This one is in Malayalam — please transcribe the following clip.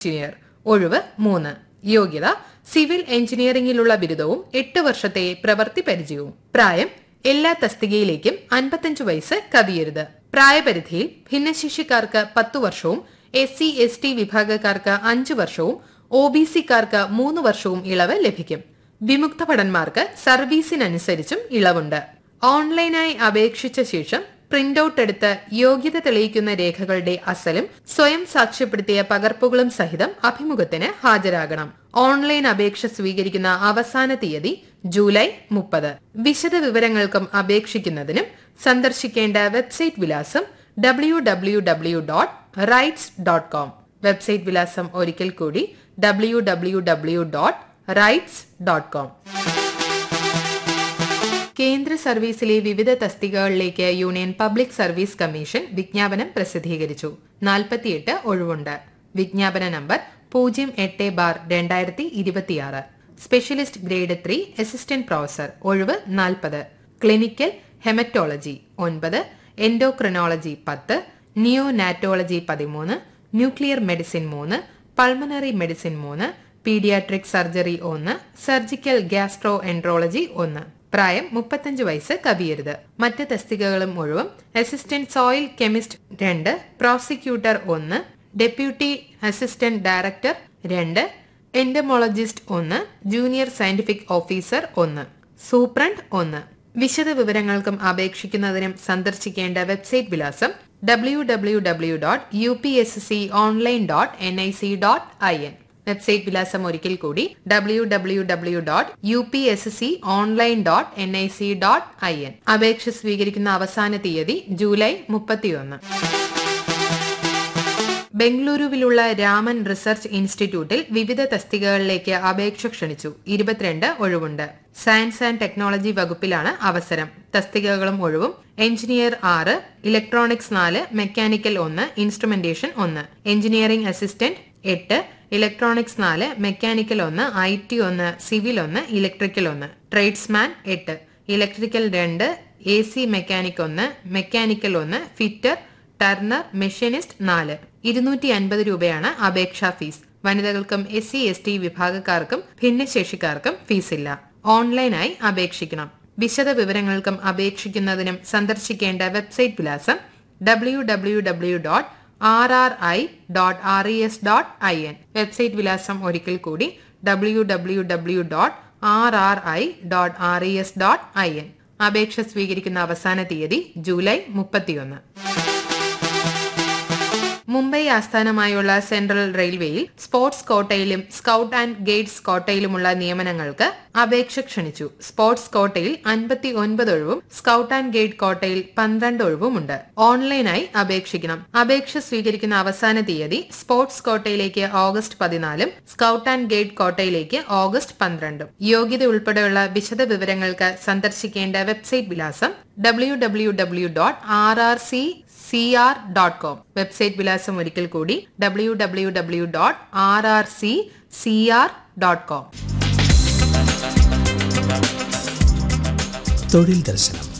എഞ്ചിനീയർ ഒഴിവ് മൂന്ന് യോഗ്യത സിവിൽ എഞ്ചിനീയറിംഗിലുള്ള ബിരുദവും എട്ട് വർഷത്തെ പ്രവൃത്തി പരിചയവും പ്രായം എല്ലാ തസ്തികയിലേക്കും അൻപത്തഞ്ച് വയസ്സ് കവിയരുത് പ്രായപരിധിയിൽ ഭിന്നശേഷിക്കാർക്ക് പത്തു വർഷവും എസ് സി എസ് ടി വിഭാഗക്കാർക്ക് അഞ്ച് വർഷവും ഒ ബി സിക്കാർക്ക് മൂന്ന് വർഷവും ഇളവ് ലഭിക്കും വിമുക്ത ഭടന്മാർക്ക് സർവീസിനനുസരിച്ചും ഇളവുണ്ട് ഓൺലൈനായി അപേക്ഷിച്ച ശേഷം പ്രിന്റ് ഔട്ട് എടുത്ത് യോഗ്യത തെളിയിക്കുന്ന രേഖകളുടെ അസലും സ്വയം സാക്ഷ്യപ്പെടുത്തിയ പകർപ്പുകളും സഹിതം അഭിമുഖത്തിന് ഹാജരാകണം ഓൺലൈൻ അപേക്ഷ സ്വീകരിക്കുന്ന അവസാന തീയതി ജൂലൈ മുപ്പത് വിശദ വിവരങ്ങൾക്കും അപേക്ഷിക്കുന്നതിനും സന്ദർശിക്കേണ്ട വെബ്സൈറ്റ് വിലാസം W W W dot RITES dot com website വിലാസം ഒരിക്കൽ കൂടി W W W dot RITES dot com കേന്ദ്ര സർവീസിലെ വിവിധ തസ്തികകളിലേക്ക് യൂണിയൻ പബ്ലിക് സർവീസ് കമ്മീഷൻ വിജ്ഞാപനം പ്രസിദ്ധീകരിച്ചു നാൽപ്പത്തിയെട്ട് ഒഴിവുണ്ട് വിജ്ഞാപന നമ്പർ പൂജ്യം എട്ട് ബാർ രണ്ടായിരത്തി ഇരുപത്തിയാറ് specialist grade three assistant professor ഒഴിവ് നാൽപ്പത് ക്ലിനിക്കൽ ഹെമറ്റോളജി ഒൻപത് എൻഡോക്രിനോളജി പത്ത് നിയോനാറ്റോളജി പതിമൂന്ന് ന്യൂക്ലിയർ മെഡിസിൻ മൂന്ന് പൾമണറി മെഡിസിൻ മൂന്ന് പീഡിയാട്രിക് സർജറി ഒന്ന് സർജിക്കൽ ഗ്യാസ്ട്രോ എൻട്രോളജി ഒന്ന് പ്രായം മുപ്പത്തഞ്ച് വയസ്സ് കവിയരുത് മറ്റ് തസ്തികകളും ഒഴിവും അസിസ്റ്റന്റ് സോയിൽ കെമിസ്റ്റ് രണ്ട് പ്രോസിക്യൂട്ടർ ഒന്ന് ഡെപ്യൂട്ടി അസിസ്റ്റന്റ് ഡയറക്ടർ രണ്ട് എൻഡമോളജിസ്റ്റ് ഒന്ന് ജൂനിയർ സയന്റിഫിക് ഓഫീസർ ഒന്ന് സൂപ്രണ്ട് ഒന്ന് വിശദ വിവരങ്ങൾക്കും അപേക്ഷിക്കുന്നതിനും സന്ദർശിക്കേണ്ട വെബ്സൈറ്റ് വിലാസം W W W dot U P S C online dot N I C dot I N website വിലാസം ഒരിക്കൽ കൂടി W W W dot U P S C online dot N I C dot I N അപേക്ഷ സ്വീകരിക്കുന്ന അവസാന തീയതി ജൂലൈ മുപ്പത്തിയൊന്ന് ബംഗളൂരുവിലുള്ള രാമൻ റിസർച്ച് ഇൻസ്റ്റിറ്റ്യൂട്ടിൽ വിവിധ തസ്തികകളിലേക്ക് അപേക്ഷ ക്ഷണിച്ചു ഇരുപത്തിരണ്ട് ഒഴിവുണ്ട് സയൻസ് ആൻഡ് ടെക്നോളജി വകുപ്പിലാണ് അവസരം തസ്തികകളും ഒഴിവും എഞ്ചിനീയർ ആറ് ഇലക്ട്രോണിക്സ് നാല് മെക്കാനിക്കൽ ഒന്ന് ഇൻസ്ട്രുമെന്റേഷൻ ഒന്ന് എഞ്ചിനീയറിംഗ് അസിസ്റ്റന്റ് എട്ട് ഇലക്ട്രോണിക്സ് നാല് മെക്കാനിക്കൽ ഒന്ന് ഐ ടി ഒന്ന് സിവിൽ ഒന്ന് ഇലക്ട്രിക്കൽ ഒന്ന് ട്രേഡ്സ്മാൻ എട്ട് ഇലക്ട്രിക്കൽ രണ്ട് എ സി മെക്കാനിക് ഒന്ന് മെക്കാനിക്കൽ ഒന്ന് ഫിറ്റർ ടർണർ മെഷീനിസ്റ്റ് നാല് ഇരുന്നൂറ്റി അൻപത് രൂപയാണ് അപേക്ഷാ ഫീസ് വനിതകൾക്കും എസ് സി എസ് ടി വിഭാഗക്കാർക്കും ഭിന്നശേഷിക്കാർക്കും ഫീസില്ല ഓൺലൈനായി അപേക്ഷിക്കണം വിശദ വിവരങ്ങൾക്കും അപേക്ഷിക്കുന്നതിനും സന്ദർശിക്കേണ്ട വെബ്സൈറ്റ് വിലാസം W W W dot R R I dot R E S dot I N website വിലാസം ഒരിക്കൽ കൂടി W W W dot R R I dot R E S dot I N അപേക്ഷ സ്വീകരിക്കുന്ന അവസാന തീയതി ജൂലൈ മുപ്പത്തിയൊന്ന് മുംബൈ ആസ്ഥാനമായുള്ള സെൻട്രൽ റെയിൽവേയിൽ സ്പോർട്സ് കോട്ടയിലും സ്കൌട്ട് ആൻഡ് ഗൈഡ്സ് കോട്ടയിലുമുള്ള നിയമനങ്ങൾക്ക് അപേക്ഷ ക്ഷണിച്ചു സ്പോർട്സ് കോട്ടയിൽ അൻപത്തി ഒൻപത് ഒഴിവും സ്കൌട്ട് ആൻഡ് ഗൈഡ് കോട്ടയിൽ പന്ത്രണ്ട് ഒഴിവുമുണ്ട് ഓൺലൈനായി അപേക്ഷിക്കണം അപേക്ഷ സ്വീകരിക്കുന്ന അവസാന തീയതി സ്പോർട്സ് കോട്ടയിലേക്ക് ഓഗസ്റ്റ് പതിനാലും സ്കൌട്ട് ആൻഡ് ഗൈഡ് കോട്ടയിലേക്ക് ഓഗസ്റ്റ് പന്ത്രണ്ടും യോഗ്യത ഉൾപ്പെടെയുള്ള വിശദ വിവരങ്ങൾക്ക് സന്ദർശിക്കേണ്ട വെബ്സൈറ്റ് വിലാസം W W W dot R R C C R dot com website വിലാസം ഒരിക്കൽ കൂടി W W W dot R R C C R dot com തൊഴിൽ ദർശനം